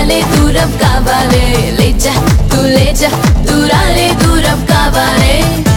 దూరాలే దూరం కావాలే లేచా తూ లేచా దూరాలే దూరం కావాలే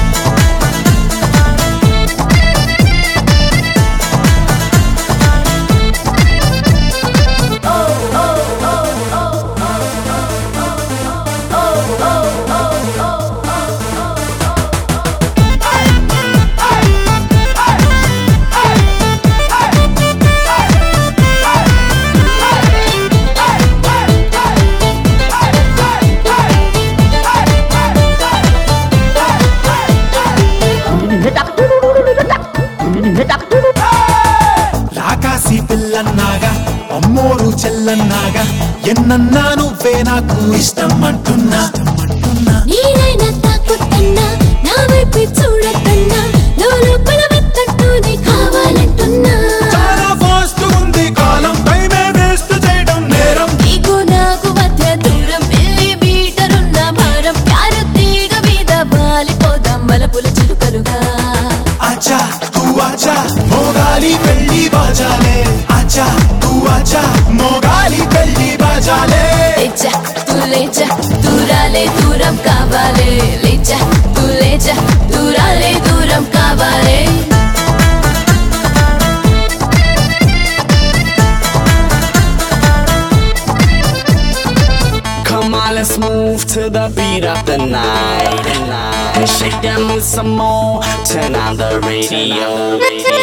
రాకాసి పిల్లన్నాగా అమ్మోరు చెల్లన్నాగా ఎన్నన్నా నువ్వే నాకు ఇష్టం అంటున్నా అంటున్నా నీరైనా తాకుతున్నా నా వైపు చూడకన్నా లోపల వెత్తట్టునే కావాలంటున్నా చాలా ఫాస్ట్ ఉంది కాలం టైమే వేస్ట్ చేయడం నేరం నీకు నాకు మధ్య దూరం మిల్లీ మీటర్ ఉన్న భారం ప్యార తీగ మీద వాలిపోదాం మలపుల చిలుకలుగా ఆచా తూ ఆచా మోగాలి పెళ్లి బాజాలే ఆచా తూ ఆచా మోగాలి పెళ్లి బాజాలే లేచా తూ లేచా దూరాలే దూరం కావాలే లేచా తూ లేచా దూరాలే దూరం కావాలే Come on, let's move to the beat of the night. And shake that move some more. Turn on the radio.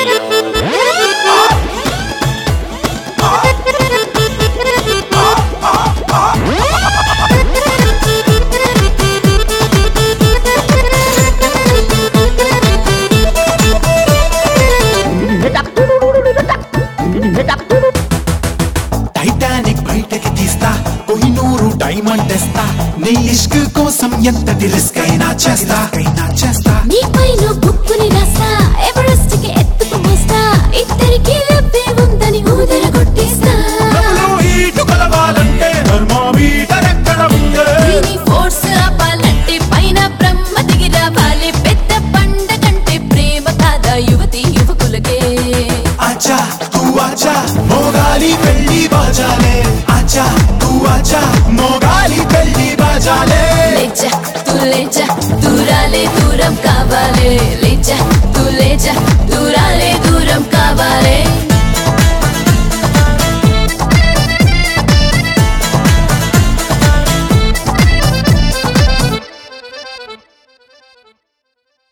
Titanic బయటకి తీస్తా కొహినూరు డైమండ్ తెస్తా నీ ఇష్క్ కోసం ఎంతటి రిస్క్ అయినా చేస్తా అయినా చేస్తా నీ పైన బుక్కుని రాస్తా ఎవరెస్ట్ కి ఎత్తుకు మోస్తా ఇద్దరికి లబ్బే ఉందని ఊదర కొట్టేస్తా డబ్బులు హీటు కలవాలంటే థర్మోమీటర్ ఎక్కడ ఉందే దీని ఫోర్స్ ఆపాలంటే పైన బ్రహ్మ దిగి రావాలి పెద్ద పండ కంటే ప్రేమ కాదా యువతి యువకులకే ఆచా తూ ఆచా మోగాలి పెళ్లి బాజాలే ఆచా తూ ఆచా మోగాలి పెళ్లి బాజాలే లేచా తూ లేచా దూరాలే దూరం కావాలే లేచా